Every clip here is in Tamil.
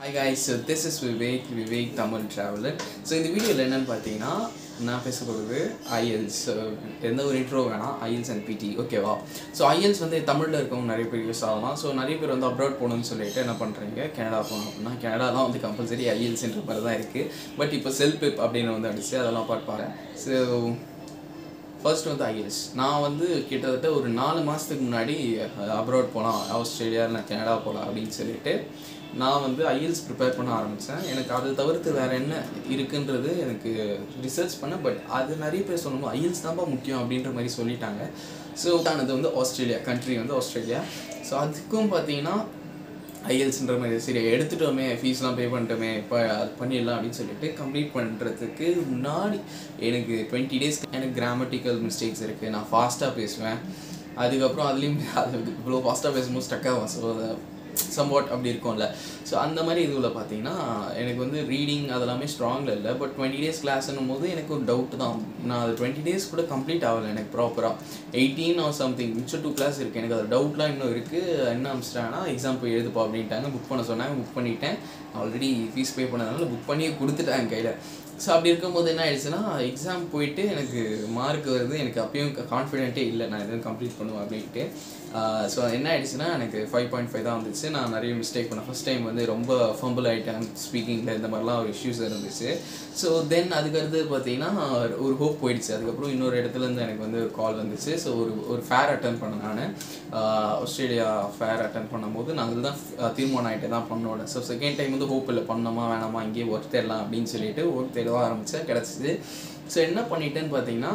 hi guys so this is Vivek Vivek Tamil traveller so இந்த வீடியோவில் என்னென்னு பார்த்தீங்கன்னா நான் பேச போகிறது ஐஎல்ஸ் எந்த ஒரு இன்ட்ரோ வேணாம் ஐஎல்ஸ் அண்ட் பிடி ஓகேவா ஸோ ஐஎல்ஸ் வந்து தமிழில் இருக்கவங்க நிறைய பேர் யூஸ் ஆகலாம் ஸோ நிறைய பேர் வந்து அப்ராட் போகணும்னு சொல்லிட்டு என்ன பண்ணுறீங்க கனடா போகணும் அப்படின்னா கனடாலாம் வந்து கம்பல்சரி ஐஎல்ஸ்ன்ற மாதிரி தான் இருக்குது பட் இப்போ செல்பிப் அப்படின்னு வந்து அடிச்சு அதெல்லாம் பார்ப்பாரு ஸோ ஃபர்ஸ்ட் வந்து ஐஎல்ஸ் நான் வந்து கிட்டத்தட்ட ஒரு நாலு மாதத்துக்கு முன்னாடி அப்ராட் போகலாம் ஆஸ்திரேலியா இல்லை கனடா போகலாம் அப்படின்னு சொல்லிட்டு நான் வந்து ஐஎல்ஸ் ப்ரிப்பேர் பண்ண ஆரம்பித்தேன் எனக்கு அதை தவிர்த்து வேறு என்ன இருக்குன்றது எனக்கு ரிசர்ச் பண்ணேன் பட் அது நிறைய பேர் சொல்லணும் ஐஎல்ஸ் தான்ப்பா முக்கியம் அப்படின்ற மாதிரி சொல்லிட்டாங்க ஸோ ஆனது வந்து ஆஸ்திரேலியா கண்ட்ரி வந்து ஆஸ்திரேலியா ஸோ அதுக்கும் பார்த்தீங்கன்னா ஐஎல்ஸ்ன்ற மாதிரி சரி எடுத்துட்டோமே ஃபீஸ்லாம் பே பண்ணிட்டோமே இப்போ அது பண்ணிடலாம் அப்படின்னு சொல்லிட்டு கம்ப்ளீட் பண்ணுறதுக்கு முன்னாடி எனக்கு டுவெண்ட்டி டேஸ் எனக்கு கிராமட்டிக்கல் மிஸ்டேக்ஸ் இருக்குது நான் ஃபாஸ்ட்டாக பேசுவேன் அதுக்கப்புறம் அதுலேயும் அது இவ்வளோ ஃபாஸ்ட்டாக பேசும்போது ஸ்டக் ஆகும் ஸோ சம்வாட் அப்படி இருக்கும்ல ஸோ அந்த மாதிரி இதுவில் பார்த்தீங்கன்னா எனக்கு வந்து ரீடிங் அதெல்லாமே ஸ்ட்ராங்கில் இல்லை பட் டுவெண்ட்டி டேஸ் கிளாஸ்னும் போது எனக்கு ஒரு டவுட் தான் நான் அது டுவெண்ட்டி டேஸ் கூட கம்ப்ளீட் ஆகலை எனக்கு ப்ராப்பராக எயிட்டீன் ஆர் சம்திங் மிச்சம் டூ கிளாஸ் இருக்குது எனக்கு அது டவுட்லாம் இன்னும் இருக்குது என்ன அமிச்சிட்டாங்கன்னா எக்ஸாம் போய் எழுதுப்பா அப்படின்ட்டாங்க புக் பண்ண சொன்னாங்க புக் பண்ணிட்டேன் ஆல்ரெடி ஃபீஸ் பே பண்ணதுனால புக் பண்ணியே கொடுத்துட்டாங்க கையில் ஸோ அப்படி இருக்கும்போது என்ன ஆயிடுச்சுன்னா எக்ஸாம் போயிட்டு எனக்கு மார்க் வருது எனக்கு அப்பயும் கான்ஃபிடென்ட்டே இல்லை நான் எதுவும் கம்ப்ளீட் பண்ணுவேன் அப்படின்ட்டு ஸோ என்ன ஆயிடுச்சுன்னா எனக்கு ஃபைவ் பாயிண்ட் ஃபைவ் தான் வந்துச்சு நான் நிறைய மிஸ்டேக் பண்ணேன் ஃபஸ்ட் டைம் வந்து ரொம்ப ஃபம்பிள் ஆகிட்டேன் ஸ்பீக்கிங்கில் இந்த மாதிரிலாம் ஒரு இஷ்யூஸ் இருந்துச்சு ஸோ தென் அதுக்கடுத்து பார்த்தீங்கன்னா ஒரு ஹோப் போயிடுச்சு அதுக்கப்புறம் இன்னொரு இடத்துலேருந்து எனக்கு வந்து ஒரு கால் வந்துச்சு ஸோ ஒரு ஒரு ஃபேர் அட்டன் பண்ணேன் நான் ஆஸ்திரேலியா ஃபேர் அட்டன் பண்ணும்போது நான் அதில் தான் தீர்மானம் ஆகிட்டு தான் பண்ணோட ஸோ செகண்ட் டைம் வந்து ஹோப் இல்லை பண்ணோமா வேணாமா இங்கேயே ஒர்க் தேடலாம் அப்படின்னு சொல்லிட்டு ஒர்க் தேட ஆரம்பித்தேன் கிடச்சிது ஸோ என்ன பண்ணிட்டேன்னு பார்த்தீங்கன்னா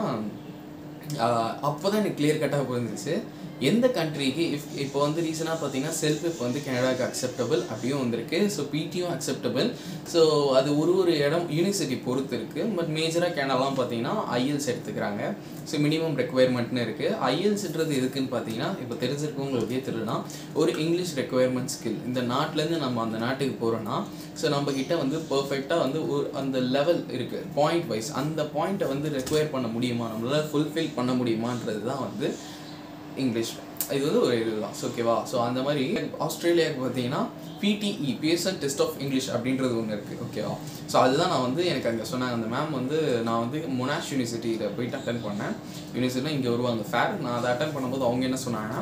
அப்போ தான் எனக்கு கிளியர் கட்டாக புரிஞ்சிச்சு எந்த கண்ட்ரிக்கு இஃப் இப்போ வந்து ரீசனாக பார்த்தீங்கன்னா செல்ஃப் இப்போ வந்து கனடாக்கு அக்செப்டபிள் அப்படியும் வந்திருக்கு ஸோ பிடியும் அக்செப்டபிள் ஸோ அது ஒரு ஒரு இடம் யூனிவர்சிட்டி பொறுத்து இருக்குது பட் மேஜராக கனடாலாம் பார்த்தீங்கன்னா ஐஎல்ஸ் எடுத்துக்கிறாங்க ஸோ மினிமம் ரெக்குவயர்மெண்ட்னு இருக்குது ஐஎல்ஸ்ன்றது எதுக்குன்னு பார்த்தீங்கன்னா இப்போ தெரிஞ்சிருக்கவங்களுக்கே தெரியலனா ஒரு இங்கிலீஷ் ரெக்குவயர்மெண்ட் ஸ்கில் இந்த நாட்டிலேருந்து நம்ம அந்த நாட்டுக்கு போகிறோன்னா ஸோ நம்ம கிட்ட வந்து பர்ஃபெக்டாக வந்து ஒரு அந்த லெவல் இருக்குது பாயிண்ட் வைஸ் அந்த பாயிண்ட்டை வந்து ரெக்குவயர் பண்ண முடியுமா நம்மளால் ஃபுல்ஃபில் பண்ண முடியுமான்றது தான் வந்து இங்கிலீஷ் இது வந்து ஒரு இதுதான் ஓகேவா ஸோ அந்த மாதிரி ஆஸ்திரேலியாவுக்கு பார்த்தீங்கன்னா PTE PSN test of English அப்படின்றது ஒன்று இருக்குது ஓகேவா ஸோ அதுதான் நான் வந்து எனக்கு அங்கே சொன்னாங்க அந்த மேம் வந்து நான் வந்து மொனாஷ் யூனிவர்சிட்டியில் போயிட்டு அட்டன் பண்ணேன் யூனிவர்சிட்டியில் இங்கே வருவாங்க ஃபேர் நான் அதை அட்டன் பண்ணும்போது அவங்க என்ன சொன்னாங்கன்னா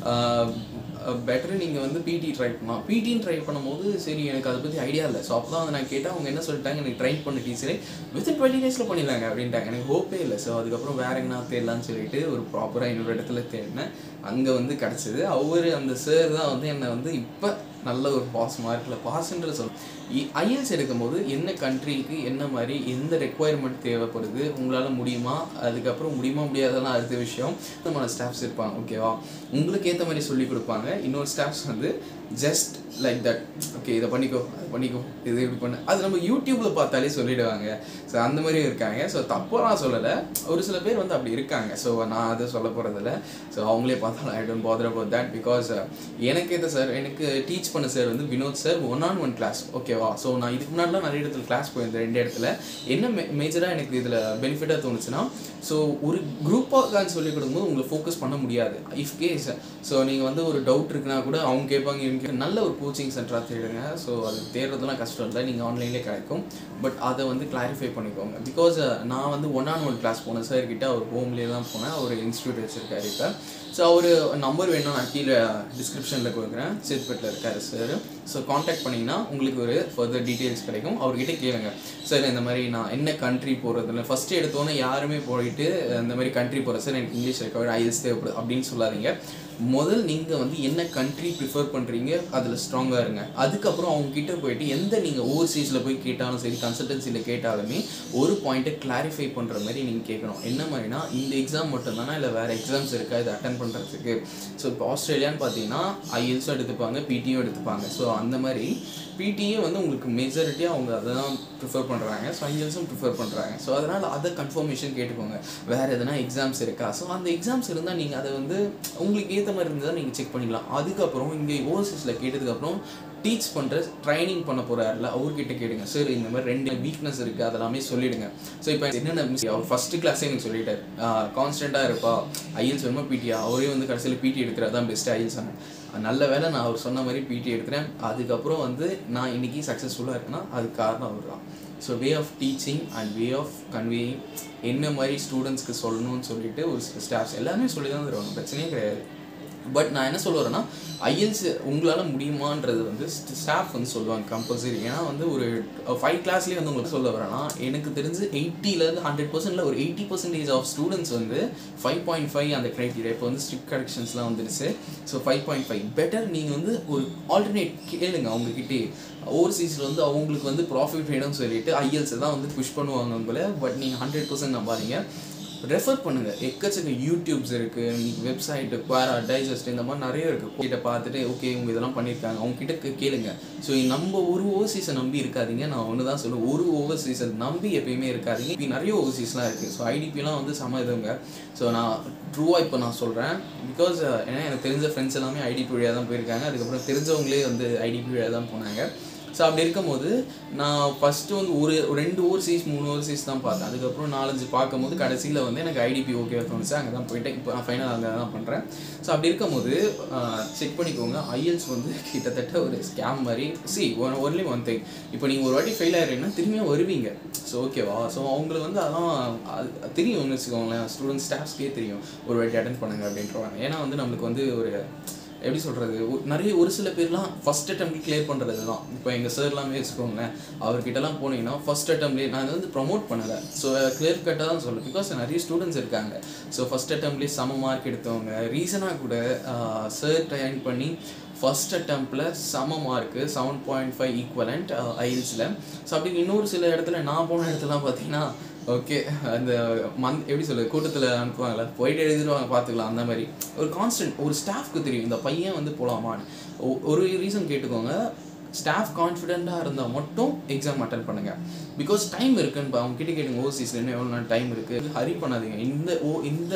பெட்டர் நீங்கள் வந்து பிடி ட்ரை பண்ணலாம் பிடின்னு ட்ரை பண்ணும்போது சரி எனக்கு அதை பற்றி ஐடியா இல்லை ஸோ அப்போ தான் வந்து நான் கேட்டால் அவங்க என்ன சொல்லிட்டாங்க எனக்கு ட்ரை பண்ண டீச்சரே வித்தின் டுவெண்ட்டி டேஸில் பண்ணிடலாங்க அப்படின்ட்டாங்க எனக்கு ஹோப்பே இல்லை ஸோ அதுக்கப்புறம் வேற எங்கன்னா தேடலான்னு சொல்லிட்டு ஒரு ப்ராப்பராக இன்னொரு இடத்துல தேடினேன் அங்கே வந்து கிடச்சிது அவர் அந்த சார் தான் வந்து என்னை வந்து இப்போ நல்ல ஒரு பாஸ் மார்க்கில் பாஸ்ன்ற சொல் ஐஎல்ஸ் எடுக்கும்போது என்ன கண்ட்ரிக்கு என்ன மாதிரி எந்த ரெக்குவயர்மெண்ட் தேவைப்படுது உங்களால் முடியுமா அதுக்கப்புறம் முடியுமா முடியாதெல்லாம் அடுத்த விஷயம் இந்த ஸ்டாஃப்ஸ் இருப்பாங்க ஓகேவா உங்களுக்கு ஏற்ற மாதிரி சொல்லி கொடுப்பாங்க இன்னொரு ஸ்டாஃப்ஸ் வந்து ஜஸ்ட் லைக் தட் ஓகே இதை பண்ணிக்கோ அதை பண்ணிக்கோ இது இப்படி பண்ணு அது நம்ம யூடியூப்பில் பார்த்தாலே சொல்லிடுவாங்க ஸோ அந்த மாதிரியும் இருக்காங்க ஸோ தப்பெல்லாம் சொல்லலை ஒரு சில பேர் வந்து அப்படி இருக்காங்க ஸோ நான் அதை சொல்ல போகிறதில்ல ஸோ அவங்களே பார்த்தாலும் I don't bother about that because எனக்கு ஏற்ற சார் எனக்கு டீச் பண்ண சார் வந்து Vinod sir one on one class ஓகேவா ஸோ நான் இதுக்கு முன்னாடிலாம் நிறைய இடத்துல கிளாஸ் போயிருந்தேன் ரெண்டு இடத்துல என்ன மே மேஜராக எனக்கு இதில் பெனிஃபிட்டாக தோணுச்சுன்னா ஸோ ஒரு குரூப்பாக சொல்லி கொடுக்கும்போது உங்களை ஃபோக்கஸ் பண்ண முடியாது இஃப் கேஸ் ஸோ நீங்கள் வந்து ஒரு டவுட் இருக்குன்னா கூட அவங்க கேட்பாங்க இவங்க நல்ல ஒரு கோச்சிங் சென்டராக தேடுங்க ஸோ அது தேடுறதுலாம் கஷ்டம் இல்லை நீங்கள் ஆன்லைன்லேயே கிடைக்கும் பட் அதை வந்து கிளாரிஃபை பண்ணிக்கோங்க பிகாஸ் நான் வந்து ஒன் ஆன் ஒன் கிளாஸ் போனேன் சார் கிட்ட அவர் ஹோம்லேயே தான் போனேன் அவர் இன்ஸ்டியூட் வச்சுருக்காரு இப்போ ஸோ அவர் நம்பர் வேணும் நான் கீழே டிஸ்கிரிப்ஷனில் கொடுக்குறேன் சேத்பேட்டில் இருக்கார் சார் ஸோ காண்டாக்ட் பண்ணிங்கன்னா உங்களுக்கு ஒரு ஃபர்தர் டீட்டெயில்ஸ் கிடைக்கும் அவர்கிட்ட கேளுங்க சார் இந்த மாதிரி நான் என்ன கண்ட்ரி போகிறதுல ஃபஸ்ட்டு எடுத்தோன்னே யாருமே போயிட்டு இந்த மாதிரி கண்ட்ரி போகிறேன் சார் எனக்கு இங்கிலீஷ் ரெக்கவர் ஐஎஸ் தேவைப்படுது அப்படின்னு சொல்லாதீங்க முதல் நீங்கள் வந்து என்ன கண்ட்ரி ப்ரிஃபர் பண்ணுறீங்க அதில் ஸ்ட்ராங்காக இருங்க அதுக்கப்புறம் அவங்க கிட்ட போயிட்டு எந்த நீங்கள் ஓவர்சீஸில் போய் கேட்டாலும் சரி கன்சல்டன்சியில் கேட்டாலுமே ஒரு பாயிண்ட்டை கிளாரிஃபை பண்ணுற மாதிரி நீங்கள் கேட்கணும் என்ன மாதிரினா இந்த எக்ஸாம் மட்டும் தானே இல்லை வேறு எக்ஸாம்ஸ் இருக்கா இதை அட்டன் பண்ணுறதுக்கு ஸோ இப்போ ஆஸ்திரேலியான்னு பார்த்தீங்கன்னா ஐஎல்ஸும் எடுத்துப்பாங்க பிடியும் எடுத்துப்பாங்க ஸோ அந்த மாதிரி பிடிஏ வந்து உங்களுக்கு மெஜாரிட்டியாக அவங்க அதை தான் ப்ரிஃபர் பண்ணுறாங்க ஸோ ஐஎல்ஸும் ப்ரிஃபர் பண்ணுறாங்க ஸோ அதனால் அதை கன்ஃபர்மேஷன் கேட்டுக்கோங்க வேறு எதனா எக்ஸாம்ஸ் இருக்கா ஸோ அந்த எக்ஸாம்ஸ் இருந்தால் நீங்கள் அதை வந்து உங்களுக்கு ஏற்ற மாதிரி இருந்தால் நீங்கள் செக் பண்ணிக்கலாம் அதுக்கப்புறம் இங்கே ஓவர்சீஸில் கேட்டதுக்கப்புறம் டீச் பண்ணுற ட்ரைனிங் பண்ண போகிறாருல அவர்கிட்ட கேளுங்க சார் இந்த மாதிரி ரெண்டு வீக்னஸ் இருக்குது அதெல்லாமே சொல்லிடுங்க ஸோ இப்போ என்னென்ன மிஸ் அவர் ஃபஸ்ட்டு கிளாஸே எனக்கு சொல்லிட்டார் கான்ஸ்டண்ட்டாக இருப்பா ஐஎல்ஸ் வேணுமா பிடியா அவரே வந்து கடைசியில் பிடி எடுக்கிறது தான் பெஸ்ட் ஐஎல்ஸ் நல்ல வேளை நான் அவர் சொன்ன மாதிரி பிடி எடுக்கிறேன் அதுக்கப்புறம் வந்து நான் இன்னைக்கு சக்ஸஸ்ஃபுல்லாக இருக்கேன்னா அதுக்கு காரணம் அவர் தான் so way of teaching and way of conveying என்ன மாதிரி ஸ்டூடெண்ட்ஸ்க்கு சொல்லணும்னு சொல்லிட்டு ஒரு ஸ்டாஃப்ஸ் எல்லாமே சொல்லி தான் தருவாங்க பிரச்சனையே கிடையாது பட் நான் என்ன சொல்ல வரேன்னா ஐஎல்ஸ் உங்களால் முடியுமான்றது வந்து ஸ்டாஃப் வந்து சொல்லுவாங்க கம்பல்சரி ஏன்னா வந்து ஒரு ஃபைவ் கிளாஸ்லேயே வந்து உங்களுக்கு சொல்ல வரேன்னா எனக்கு தெரிஞ்சு எயிட்டிலேருந்து ஹண்ட்ரட் பர்சன்டில் ஒரு எயிட்டி பர்சன்டேஜ் ஆஃப் ஸ்டூடெண்ட்ஸ் வந்து ஃபைவ் பாயிண்ட் ஃபைவ் அந்த க்ரைட்டீரியா இப்போ வந்து ஸ்ட்ரிக்ட் கரெக்ஷன்ஸ்லாம் வந்துருச்சு so five point five better நீங்கள் வந்து ஒரு ஆல்டர்னேட் கேளுங்க அவங்கக்கிட்டே ஓவர்சீஸில் வந்து அவங்களுக்கு வந்து ப்ராஃபிட் வேணும்னு சொல்லிட்டு ஐஎல்ஸை தான் வந்து புஷ் பண்ணுவாங்க உங்களை பட் நீங்கள் ஹண்ட்ரட் பர்சன்ட் நம்பாதீங்க ரெஃபர் பண்ணுங்க எக்கச்சக்க யூடியூப்ஸ் இருக்கு வெப்சைட் குவாரா டைஜஸ்ட் இந்த மாதிரி நிறைய இருக்கு கிட்ட பார்த்துட்டு ஓகே இவங்க இதெல்லாம் பண்ணியிருக்காங்க அவங்க கிட்ட கே- கேளுங்க ஸோ நம்ம ஒரு ஓவர்சீஸை நம்பி இருக்காதீங்க நான் ஒன்று தான் சொல்லுவேன் ஒரு ஓவர்சீஸை நம்பி எப்பயுமே இருக்காதீங்க இப்போ நிறைய ஓவர்சீஸ்லாம் இருக்குது ஸோ ஐடிபிலாம் வந்து சம இதுங்க ஸோ நான் ட்ரூவாக இப்போ நான் சொல்கிறேன் பிகாஸ் ஏன்னா எனக்கு தெரிஞ்ச ஃப்ரெண்ட்ஸ் எல்லாமே ஐடிபி வழியாக தான் போயிருக்காங்க அதுக்கப்புறம் தெரிஞ்சவங்களே வந்து ஐடிபி வழியாக தான் போனாங்க ஸோ அப்படி இருக்கும்போது நான் ஃபஸ்ட்டு வந்து ஒரு ஒரு ரெண்டு ஓவர்சீஸ் மூணு ஓவர்சீஸ் தான் பார்த்தேன் அதுக்கப்புறம் நாலஞ்சு பார்க்கும்போது கடைசியில் வந்து எனக்கு ஐடிபி ஓகே தோணுச்சு அங்கே தான் போயிட்டேன் இப்போ நான் ஃபைனல் அங்கே தான் பண்ணுறேன் ஸோ அப்படி இருக்கும்போது செக் பண்ணிக்கோங்க ஐஎல்ஸ் வந்து கிட்டத்தட்ட ஒரு ஸ்கேம் மாதிரி சி ஒன் ஒன்லி ஒன் திங் இப்போ நீங்கள் ஒரு வாட்டி ஃபெயில் ஆகிறீங்கன்னா திரும்பியும் வருவீங்க ஸோ ஓகேவா ஸோ அவங்களுக்கு வந்து அதான் அது தெரியும்னு வச்சுக்கோங்களேன் ஸ்டூடெண்ட் ஸ்டாஃப்ஸ்க்கே தெரியும் ஒரு வாட்டி அட்டன் பண்ணுங்க அப்படின்றவாங்க ஏன்னா வந்து நம்மளுக்கு வந்து ஒரு எப்படி சொல்கிறது நிறைய ஒரு சில பேர்லாம் ஃபஸ்ட் அட்டம் கிளியர் பண்ணுறது தான் இப்போ எங்கள் சார்லாமே வச்சுக்கோங்களேன் அவர்கிட்டலாம் போனீங்கன்னா ஃபஸ்ட் அட்டம்லேயே நான் வந்து ப்ரமோட் பண்ணலை ஸோ கிளியர் கட்டாக தான் சொல்லுவேன் பிகாஸ் நிறைய ஸ்டூடெண்ட்ஸ் இருக்காங்க ஸோ ஃபஸ்ட் அட்டம்லேயே சம மார்க் எடுத்தவங்க ரீசனாக கூட சார் ட்ரைன் பண்ணி ஃபர்ஸ்ட் அட்டம்ப்டில் சம மார்க்கு செவன் பாயிண்ட் ஃபைவ் ஈக்குவலண்ட் ஐல்ஸில் ஸோ அப்படி இன்னொரு சில இடத்துல நான் போன இடத்துலலாம் பார்த்தீங்கன்னா ஓகே அந்த மந்த் எப்படி சொல்ல கூட்டத்தில் அனுப்புவாங்கல்ல போயிட்டு எழுதிடுவாங்க பார்த்துக்கலாம் அந்த மாதிரி ஒரு கான்ஸ்டன்ட் ஒரு ஸ்டாஃப்க்கு தெரியும் இந்த பையன் வந்து போகலாமான்னு ஒ- ஒரு ரீசன் கேட்டுக்கோங்க ஸ்டாஃப் கான்ஃபிடென்ட்டாக இருந்தால் மட்டும் எக்ஸாம் அட்டன் பண்ணுங்க பிகாஸ் டைம் இருக்குன்னு அவங்க கிட்ட கேட்டுங்க ஓசிஸில் இன்னும் எவ்வளோ நாள் டைம் இருக்குது ஹரி பண்ணாதீங்க இந்த ஓ இந்த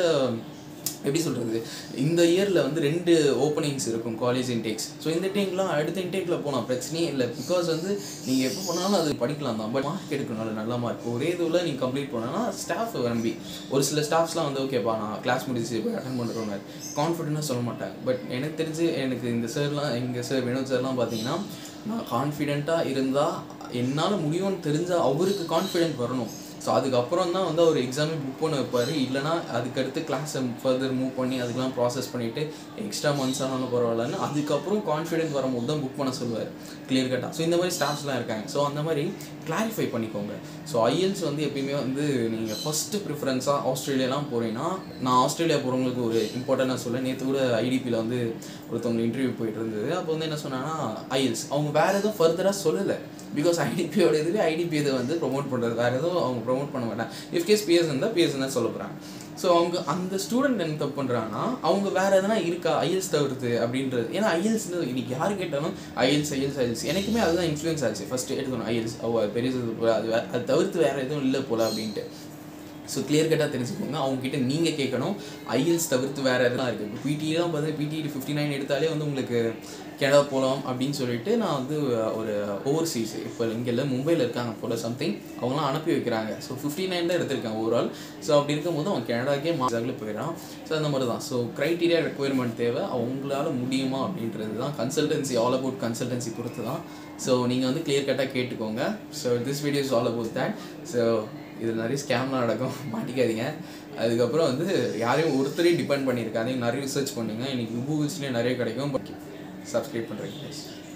எப்படி சொல்கிறது இந்த இயரில் வந்து ரெண்டு ஓப்பனிங்ஸ் இருக்கும் காலேஜ் இன்டேக்ஸ் ஸோ இந்த டேக்லாம் அடுத்த இன்டேக்கில் போகலாம் பிரச்சனையே இல்லை பிகாஸ் வந்து நீங்கள் எப்போ போனாலும் அது படிக்கலாம் தான் பட் மார்க் எடுக்கணும்ல நல்ல மார்க் ஒரே இதுவில் நீங்கள் கம்ப்ளீட் பண்ணனா ஸ்டாஃப் நம்பி ஒரு சில ஸ்டாஃப்ஸ்லாம் வந்து ஓகேப்பா நான் கிளாஸ் முடிச்சு போய் அட்டன் பண்ணுறவங்க கான்ஃபிடென்ட்டாக சொல்ல மாட்டாங்க பட் எனக்கு தெரிஞ்சு எனக்கு இந்த சார்லாம் எங்கள் சார் வினோத் சார்லாம் பார்த்தீங்கன்னா நான் கான்ஃபிடென்ட்டாக இருந்தால் என்னால் முடியும்னு தெரிஞ்சால் அவருக்கு கான்ஃபிடென்ட் வரணும் ஸோ அதுக்கப்புறம் தான் வந்து அவர் எக்ஸாமே புக் பண்ண வைப்பார் இல்லைனா அதுக்கடுத்து கிளாஸை ஃபர்தர் மூவ் பண்ணி அதுக்கெலாம் ப்ராசஸ் பண்ணிவிட்டு எக்ஸ்ட்ரா மந்த்ஸ் ஆனாலும் பரவாயில்லன்னு அதுக்கப்புறம் கான்ஃபிடென்ட் வரும்போது தான் புக் பண்ண சொல்லுவார் கிளியர் கட்டாக ஸோ இந்த மாதிரி ஸ்டாஃப்ஸ்லாம் இருக்காங்க ஸோ அந்த மாதிரி கிளாரிஃபை பண்ணிக்கோங்க ஸோ ஐஎல்ஸ் வந்து எப்பயுமே வந்து நீங்கள் ஃபஸ்ட்டு ப்ரிஃபரன்ஸாக ஆஸ்திரேலியாலாம் போகிறீங்கன்னா நான் ஆஸ்திரேலியா போகிறவங்களுக்கு ஒரு இம்பார்ட்டண்டாக சொல்ல நேற்று கூட ஐடிபியில் வந்து ஒருத்தவங்க இன்டர்வியூ போயிட்டு இருந்தது அப்போ வந்து என்ன சொன்னாங்கன்னா ஐஎல்ஸ் அவங்க வேறு எதுவும் ஃபர்தராக சொல்லலை பிகாஸ் ஐடிபியோட இதுவே ஐடிபி இதை வந்து ப்ரொமோட் பண்ணுறது வேறு எதுவும் அவங்க ப்ரொமோட் பண்ண மாட்டாங்க இஃப்கேஸ் பிஎஸ் இருந்தால் பிஎஸ் தான் சொல்ல போகிறாங்க ஸோ அவங்க அந்த ஸ்டூடெண்ட் என்ன தப்பு பண்ணுறாங்கன்னா அவங்க வேறு எதனா இருக்கா ஐஎல்ஸ் தவிர்த்து அப்படின்றது ஏன்னா ஐஎல்ஸ் இன்னைக்கு யார் கேட்டாலும் ஐஎல்ஸ் ஐஎல்ஸ் ஐஎல்ஸ் எனக்குமே அதுதான் இன்ஃப்ளூயன்ஸ் ஆச்சு ஃபஸ்ட்டு எடுக்கணும் ஐஎல்ஸ் ஓ அது பெரிய இது போல அது வே- அது தவிர்த்து வேறு எதுவும் இல்லை போல அப்படின்ட்டு ஸோ கிளியர் கட்டாக தெரிஞ்சுக்கோங்க அவங்ககிட்ட நீங்கள் கேட்கணும் ஐஎல்ஸ் தவிர்த்து வேறு எதுலாம் இருக்குது பிடி தான் பார்த்து பிடி ஃபிஃப்டி நைன் எடுத்தாலே வந்து உங்களுக்கு கனடா போகலாம் அப்படின்னு சொல்லிட்டு நான் வந்து ஒரு ஓவர்சீஸ் இப்போ இங்கே இல்லை மும்பையில் இருக்காங்க போல சம்திங் அவங்களாம் அனுப்பி வைக்கிறாங்க ஸோ ஃபிஃப்டி நைன் தான் எடுத்திருக்கேன் ஓவரால் ஸோ அப்படி இருக்கும்போது அவன் கனடாக்கே மாசாகில் போயிடறான் ஸோ அந்த மாதிரி தான் ஸோ க்ரைட்டீரியா ரெக்குயர்மெண்ட் தேவை அவங்களால முடியுமா அப்படின்றது தான் கன்சல்டன்சி ஆல் அபவுட் கன்சல்டன்சி பொறுத்து தான் ஸோ நீங்கள் வந்து கிளியர் கட்டாக கேட்டுக்கோங்க so this video is all about that so இது நிறைய ஸ்கேம்லாம் நடக்கும் மாட்டிக்காதீங்க அதுக்கப்புறம் வந்து யாரையும் ஒருத்தரையும் டிபெண்ட் பண்ணியிருக்காதீங்க நிறைய ரிசர்ச் பண்ணுங்க இன்னைக்கு கூகுள்ஸ்லேயே நிறைய கிடைக்கும் பட் சப்ஸ்கிரைப் பண்ணுறீங்க